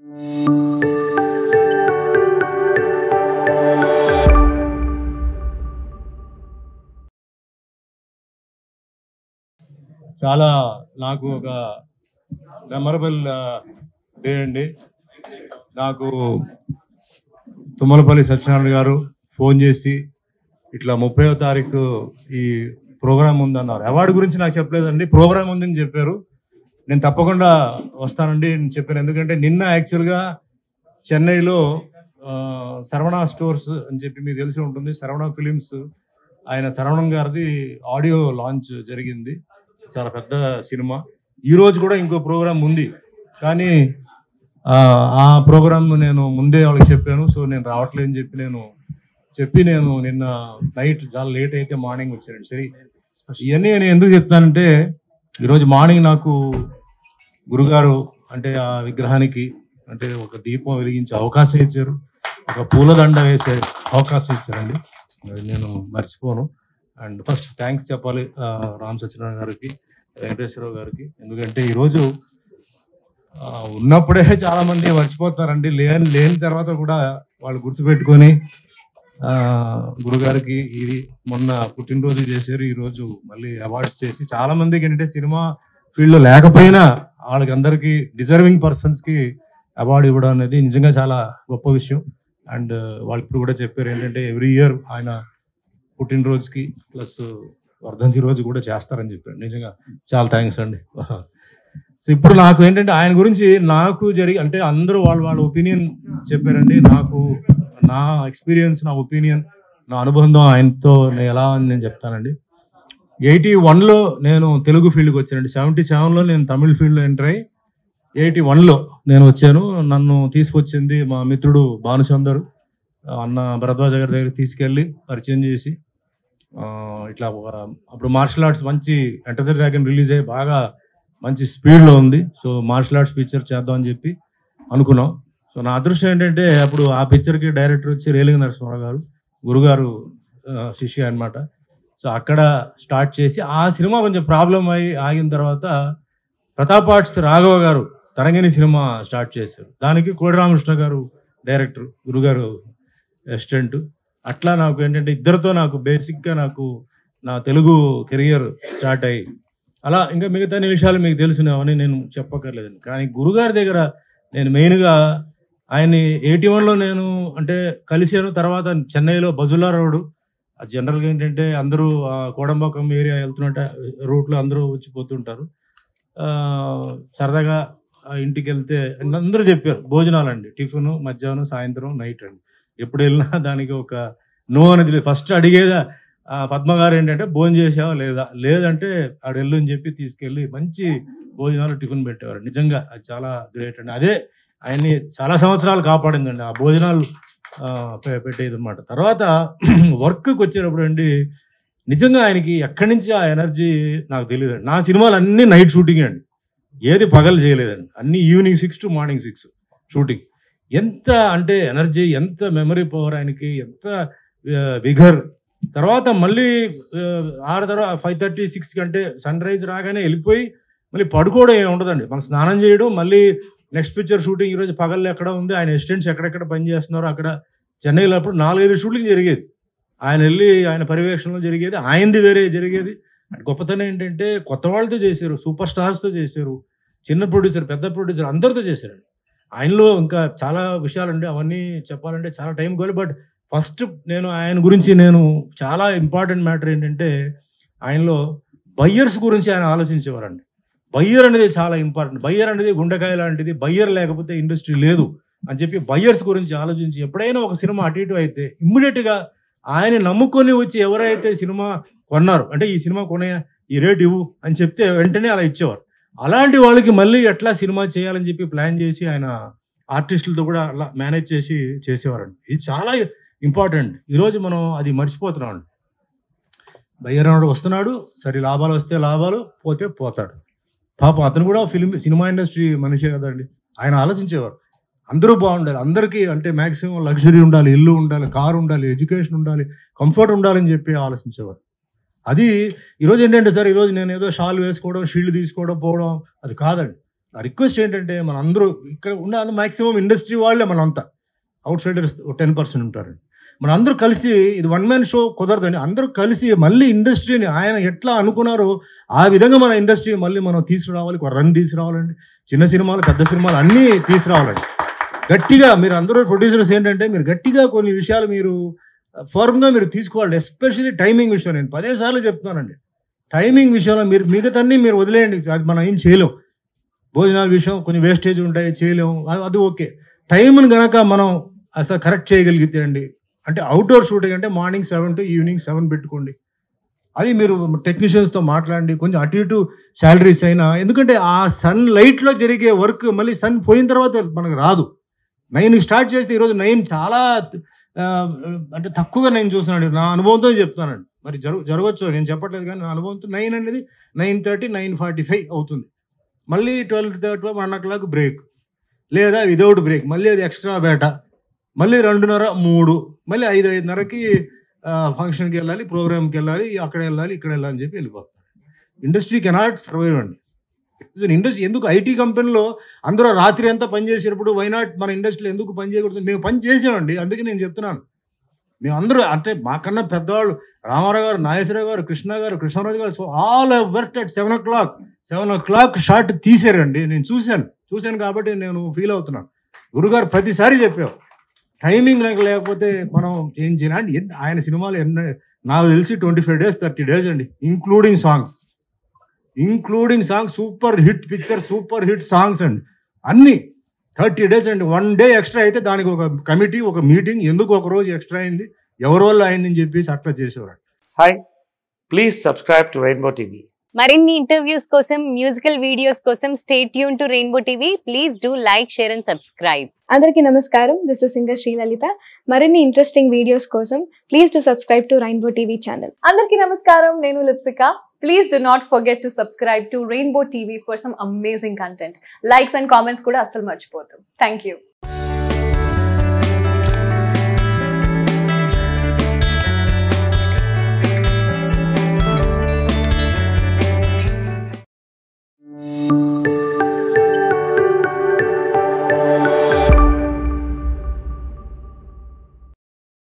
చాలా నాకు ఒక మెమరబుల్ డే అండి నాకు తుమ్మలపల్లి సత్యనారాయణ గారు ఫోన్ చేసి ఇట్లా ముప్పైవ తారీఖు ఈ ప్రోగ్రామ్ ఉందన్నారు అవార్డు గురించి నాకు చెప్పలేదండి ప్రోగ్రామ్ ఉందని చెప్పారు నేను తప్పకుండా వస్తానండి అని చెప్పాను ఎందుకంటే నిన్న యాక్చువల్గా చెన్నైలో ఆ, శరవణ స్టోర్స్ అని చెప్పి మీకు తెలిసి ఉంటుంది శరవణ ఫిలిమ్స్ ఆయన శరవణం గారిది ఆడియో లాంచ్ జరిగింది చాలా పెద్ద సినిమా ఈ రోజు కూడా ఇంకో ప్రోగ్రామ్ ఉంది కానీ ఆ, ఆ ప్రోగ్రామ్ నేను ముందే వాళ్ళకి చెప్పాను సో నేను రావట్లేదని చెప్పి నేను చెప్పి నేను నిన్న నైట్ చాలా లేట్ అయితే మార్నింగ్ వచ్చానండి సరే ఇవన్నీ నేను ఎందుకు చెప్తానంటే ఈరోజు మార్నింగ్ నాకు గురుగారు అంటే ఆ విగ్రహానికి అంటే ఒక దీపం వెలిగించే అవకాశం ఇచ్చారు ఒక పూలదండ వేసే అవకాశం ఇచ్చారండి అది నేను మర్చిపోను అండ్ ఫస్ట్ థ్యాంక్స్ చెప్పాలి ఆ, రామ్ సత్యనారాయణ గారికి వెంకటేశ్వరరావు గారికి ఎందుకంటే ఈరోజు ఆ, ఉన్నప్పుడే చాలా మంది మర్చిపోతారండి లేని లేని తర్వాత కూడా వాళ్ళు గుర్తుపెట్టుకొని ఆ, గురుగారికి ఇది మొన్న పుట్టినరోజు చేశారు ఈ రోజు మళ్ళీ అవార్డ్స్ చేసి చాలా మందికి ఏంటంటే సినిమా ఫీల్డ్ లో లేకపోయినా వాళ్ళకి అందరికి డిజర్వింగ్ పర్సన్స్ కి అవార్డు ఇవ్వడం అనేది నిజంగా చాలా గొప్ప విషయం అండ్ వాళ్ళు ఇప్పుడు కూడా చెప్పారు ఏంటంటే ఎవ్రీ ఇయర్ ఆయన పుట్టినరోజుకి ప్లస్ వర్ధంతి రోజు కూడా చేస్తారని చెప్పారు నిజంగా చాలా థ్యాంక్స్ అండి సో ఇప్పుడు నాకు ఏంటంటే ఆయన గురించి నాకు జరిగి అంటే అందరూ వాళ్ళు వాళ్ళ ఒపీనియన్ చెప్పారండి నాకు నా ఎక్స్పీరియన్స్ నా ఒపీనియన్ నా అనుబంధం ఆయనతో నేను ఎలా అని నేను చెప్తానండి ఎయిటీ వన్లో నేను తెలుగు ఫీల్డ్కి వచ్చానండి సెవెంటీ సెవెన్లో నేను తమిళ ఫీల్డ్లో ఎంటర్ అయ్యి ఎయిటీ వన్లో నేను వచ్చాను నన్ను తీసుకొచ్చింది మా మిత్రుడు భానుచందర్ అన్న భరద్వాజ గారి దగ్గర తీసుకెళ్ళి పరిచయం చేసి ఆ, ఇట్లా ఒక- అప్పుడు మార్షల్ ఆర్ట్స్ మంచి ఎంటర్ ద డ్రాగన్ రిలీజ్ అయ్యి బాగా మంచి స్పీడ్లో ఉంది సో మార్షల్ ఆర్ట్స్ పిక్చర్ చేద్దాం అని చెప్పి అనుకున్నాం సో నా అదృష్టం ఏంటంటే అప్పుడు ఆ పిక్చర్కి డైరెక్టర్ వచ్చి రేలింగ నరసింహారావు గారు గురుగారు ఆ, శిష్య అన్నమాట సో అక్కడ స్టార్ట్ చేసి ఆ సినిమా కొంచెం ప్రాబ్లం అయి ఆగిన తర్వాత ప్రతాప్ ఆర్ట్స్ రాఘవ గారు తరంగిణి సినిమా స్టార్ట్ చేశారు దానికి కోడి రామకృష్ణ గారు డైరెక్టర్ గురుగారు అసిస్టెంట్ అట్లా నాకు ఏంటంటే ఇద్దరితో నాకు బేసిక్గా నాకు నా తెలుగు కెరియర్ స్టార్ట్ అయ్యి అలా ఇంకా మిగతా విషయాలు మీకు తెలిసినవని నేను చెప్పక్కర్లేదండి కానీ గురుగారి దగ్గర నేను మెయిన్గా ఆయన్ని ఎయిటీ వన్లో నేను అంటే కలిశాను తర్వాత చెన్నైలో బజుల్లా రోడ్ జనరల్గా ఏంటంటే అందరూ ఆ కోడంబాకం ఏరియా వెళ్తున్నట్ట రూట్లో అందరూ వచ్చిపోతుంటారు ఆ, సరదాగా ఆ ఇంటికి వెళ్తే అందరూ చెప్పారు భోజనాలండి టిఫిన్ మధ్యాహ్నం సాయంత్రం నైట్ అండి ఎప్పుడు వెళ్ళినా దానికి ఒక నో అనేది ఫస్ట్ అడిగేదా ఆ, పద్మ గారు ఏంటంటే భోజనం చేసావా లేదా లేదంటే ఆడు వెళ్ళు అని చెప్పి తీసుకెళ్ళి మంచి భోజనాలు టిఫిన్ పెట్టేవారు నిజంగా అది చాలా గ్రేట్ అండి అదే ఆయన్ని చాలా సంవత్సరాలు కాపాడిందండి ఆ భోజనాలు ఆ, పె- పెట్టేది అనమాట తర్వాత వర్క్కి వచ్చేటప్పుడు అండి నిజంగా ఆయనకి ఎక్కడి నుంచి ఆ ఎనర్జీ నాకు తెలియదండి నా సినిమాలు అన్ని నైట్ షూటింగ్ అండి ఏది పగలు చేయలేదండి అన్ని evening six to morning six shooting ఎంత అంటే ఎనర్జీ ఎంత మెమరీ పవర్ ఆయనకి ఎంత విఘర్ తర్వాత మళ్ళీ ఆ, ఆరు తర్వాత ఫైవ్ థర్టీ సిక్స్ కంటే సన్ రైజ్ రాగానే వెళ్ళిపోయి మళ్ళీ పడుకోవడం ఏమి ఉండదండి మనం స్నానం చేయడం మళ్ళీ నెక్స్ట్ పిక్చర్ షూటింగ్ ఈరోజు పగలు ఎక్కడ ఉంది ఆయన అసిస్టెంట్స్ ఎక్కడెక్కడ పని చేస్తున్నారో అక్కడ చెన్నైలో అప్పుడు నాలుగైదు షూటింగ్ జరిగేది ఆయన వెళ్ళి ఆయన పర్యవేక్షణలో జరిగేది ఆయనది వేరే జరిగేది అంటే గొప్పతనం ఏంటంటే కొత్త వాళ్ళతో చేశారు సూపర్ స్టార్స్తో చేశారు చిన్న ప్రొడ్యూసర్ పెద్ద ప్రొడ్యూసర్ అందరితో చేశారండి ఆయనలో ఇంకా చాలా విషయాలండి అవన్నీ చెప్పాలంటే చాలా టైం కావాలి బట్ ఫస్ట్ నేను ఆయన గురించి నేను చాలా ఇంపార్టెంట్ మ్యాటర్ ఏంటంటే ఆయనలో బయ్యర్స్ గురించి ఆయన ఆలోచించేవారండి బయ్యర్ అనేది చాలా ఇంపార్టెంట్ బయ్యర్ అనేది గుండెకాయ లాంటిది బయ్యర్ లేకపోతే ఇండస్ట్రీ లేదు అని చెప్పి బయ్యర్స్ గురించి ఆలోచించి ఎప్పుడైనా ఒక సినిమా అటు ఇటు అయితే ఇమ్మీడియట్గా ఆయన నమ్ముకొని వచ్చి ఎవరైతే సినిమా కొన్నారు అంటే ఈ సినిమా కొనే ఈ రేట్ ఇవ్వు అని చెప్తే వెంటనే అలా ఇచ్చేవారు అలాంటి వాళ్ళకి మళ్ళీ ఎట్లా సినిమా చేయాలని చెప్పి ప్లాన్ చేసి ఆయన ఆర్టిస్టులతో కూడా అలా మేనేజ్ చేసి చేసేవారండి ఇది చాలా ఇంపార్టెంట్ ఈరోజు మనం అది మర్చిపోతున్నాం అండి బయ్యరాడు వస్తున్నాడు సరే లాభాలు వస్తే లాభాలు పోతే పోతాడు పాపం అతను కూడా ఫిల్మ్ సినిమా ఇండస్ట్రీ మనిషే కదండి ఆయన ఆలోచించేవారు అందరూ బాగుండాలి అందరికీ అంటే మాక్సిమం లగ్జరీ ఉండాలి ఇల్లు ఉండాలి కారు ఉండాలి ఎడ్యుకేషన్ ఉండాలి కంఫర్ట్ ఉండాలని చెప్పి ఆలోచించేవారు అది ఈరోజు ఏంటంటే సార్ ఈరోజు నేను ఏదో షాల్ వేసుకోవడం షీల్డ్ తీసుకోవడం పోవడం అది కాదండి రిక్వెస్ట్ ఏంటంటే మన అందరూ ఇక్కడ ఉన్న మాక్సిమం ఇండస్ట్రీ వాళ్ళే మనం అంతా అవుట్ సైడర్స్ టెన్ పర్సెంట్ ఉంటారండి మన అందరూ కలిసి ఇది వన్ మ్యాన్ షో కుదరదండి అందరూ కలిసి మళ్ళీ ఇండస్ట్రీని ఆయన ఎట్లా అనుకున్నారో ఆ విధంగా మన ఇండస్ట్రీ మళ్ళీ మనం తీసుకురావాలి ఒక రన్ తీసుకురావాలండి చిన్న సినిమాలు పెద్ద సినిమాలు అన్నీ తీసుకురావాలండి గట్టిగా మీరు అందరూ ప్రొడ్యూసర్స్ ఏంటంటే మీరు గట్టిగా కొన్ని విషయాలు మీరు ఫర్మ్గా మీరు తీసుకోవాలి ఎస్పెషల్లీ టైమింగ్ విషయం నేను పదే సార్లు చెప్తున్నానండి టైమింగ్ విషయంలో మీరు మిగతాన్ని మీరు వదిలేయండి అది మనం ఏం చేయలేం భోజనాల విషయం కొంచెం వేస్టేజ్ ఉంటాయి చేయలేము అది- అది ఓకే టైంని గనక మనం అసలు కరెక్ట్ చేయగలిగితే అండి అంటే అవుట్డోర్ షూటింగ్ అంటే morning seven to evening seven పెట్టుకోండి అది మీరు టెక్నీషియన్స్తో మాట్లాడండి కొంచెం అటు ఇటు శాలరీస్ అయినా ఎందుకంటే ఆ సన్ లైట్లో జరిగే వర్క్ మళ్ళీ సన్ పోయిన తర్వాత మనకు రాదు నైన్ స్టార్ట్ చేస్తే ఈరోజు నైన్ చాలా ఆ, అంటే తక్కువగా నేను చూస్తున్నాను నా అనుభవంతో చెప్తానండి మరి జరుగు జరగచ్చు నేను చెప్పట్లేదు కానీ నా అనుభవంతో నైన్ అనేది nine thirty nine forty five అవుతుంది మళ్ళీ twelve thirty one o'clock break లేదా వితౌట్ బ్రేక్ మళ్ళీ అది ఎక్స్ట్రా బేట మళ్ళీ రెండున్నర మూడు మళ్ళీ ఐదు ఐదున్నరకి ఫంక్షన్కి వెళ్ళాలి ప్రోగ్రామ్కి వెళ్ళాలి అక్కడ వెళ్ళాలి ఇక్కడ వెళ్ళాలి అని చెప్పి వెళ్ళిపోతారు ఇండస్ట్రీ కెనాట్ సర్వైవ్ అండి ఇండస్ట్రీ ఎందుకు ఐటీ కంపెనీలో అందరూ రాత్రి అంతా పని చేసేటప్పుడు వైనాట్ మన ఇండస్ట్రీలో ఎందుకు పని చేయకూడదు మేము పని చేసామండి అందుకే నేను చెప్తున్నాను మేము అందరూ అంటే మాకన్నా పెద్దవాళ్ళు రామారావు గారు నాగేశ్వరరావు గారు Krishna garu Krishnaraju garu so all work at seven o'clock seven o'clock short తీసారండి నేను చూశాను చూశాను కాబట్టి నేను ఫీల్ అవుతున్నాను గురుగారు ప్రతిసారి చెప్పావు టైమింగ్ నాకు లేకపోతే మనం ఏం చేయాలి అంటే ఎంత- ఆయన సినిమాలు ఎన్న నాకు తెలిసి twenty five days thirty days అండి including songs including songs super hit picture super hit songs అండి అన్ని థర్టీ డేస్ అండి వన్ డే ఎక్స్ట్రా అయితే దానికి ఒక కమిటీ ఒక మీటింగ్ ఎందుకు ఒక రోజు ఎక్స్ట్రా అయింది ఎవరి వల్ల అయిందని చెప్పేసి అట్లా చేసేవారు hi please subscribe to rainbow TV మరిన్ని ఇంటర్వ్యూస్ కోసం మ్యూజికల్ వీడియోస్ కోసం stay tuned to rainbow TV please do like share and subscribe అందరికీ నమస్కారం దిస్ ఇస్ సింగర్ శ్రీలలిత మరిన్ని ఇంట్రెస్టింగ్ వీడియోస్ కోసం please to subscribe to rainbow TV channel అందరికీ నమస్కారం నేను Lipsika please do not forget to subscribe to rainbow TV for some amazing content likes and comments కూడా అస్సలు మర్చిపోతాం థ్యాంక్ యూ